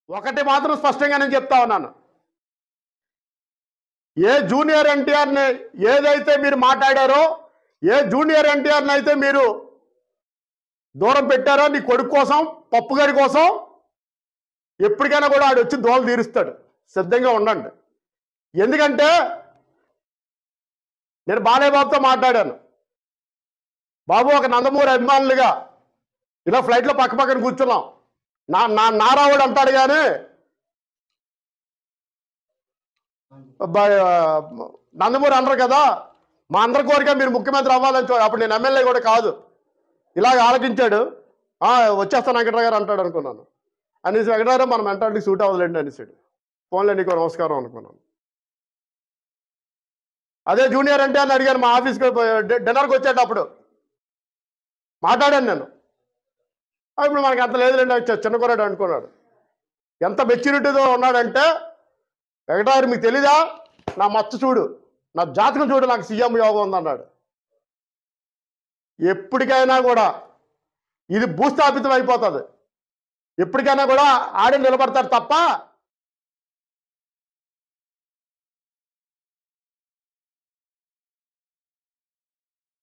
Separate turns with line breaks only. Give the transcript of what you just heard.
ఒకటి మాత్రం స్పష్టంగా నేను చెప్తా ఉన్నాను ఏ జూనియర్ ఎన్టీఆర్ని ఏదైతే మీరు మాట్లాడారో ఏ జూనియర్ ఎన్టీఆర్ని అయితే మీరు దూరం పెట్టారో నీ కొడుకు కోసం పప్పు గారి కోసం ఎప్పటికైనా కూడా ఆడు వచ్చి దోలు తీరుస్తాడు సిద్ధంగా ఉండండి ఎందుకంటే నేను బాలయ్య బాబుతో మాట్లాడాను బాబు ఒక నందమూరి అభిమానులుగా ఇలా ఫ్లైట్లో పక్క పక్కన కూర్చున్నాం నా నా నారావుడు అంటాడు కానీ బ- నందమూరి అనరు కదా మా అందరి కోరిక మీరు ముఖ్యమంత్రి అవ్వాలని చూ అప్పుడు నేను ఎమ్మెల్యే కూడా కాదు ఇలాగ ఆలోచించాడు "ఆ, వచ్చేస్తాను వెంకటరావు గారు అంటాడు అనుకున్నాను అనేసి వెంకటరావు మనం మెంటాలిటీ సూట్ అవ్వలేండి అనేసాడు ఫోన్లో నీకు నమస్కారం అనుకున్నాను అదే జూనియర్ అంటే అని అడిగాను మా ఆఫీస్కి డి- డిన్నర్కి వచ్చేటప్పుడు మాట్లాడాను నేను "ఆ, ఇప్పుడు మనకి అంత లేదులేండి చి- చిన్న కుర్రాడు అనుకున్నాడు ఎంత మెచ్యూరిటీతో ఉన్నాడంటే వెంకటరావు మీకు తెలీదా నా మచ్చ చూడు నా జాతకం చూడు నాకు సీఎం యోగం ఉందన్నాడు ఎప్పటికైనా కూడా ఇది భూస్థాపితం అయిపోతుంది ఎప్పటికైనా కూడా ఆడే నిలబడతారు తప్ప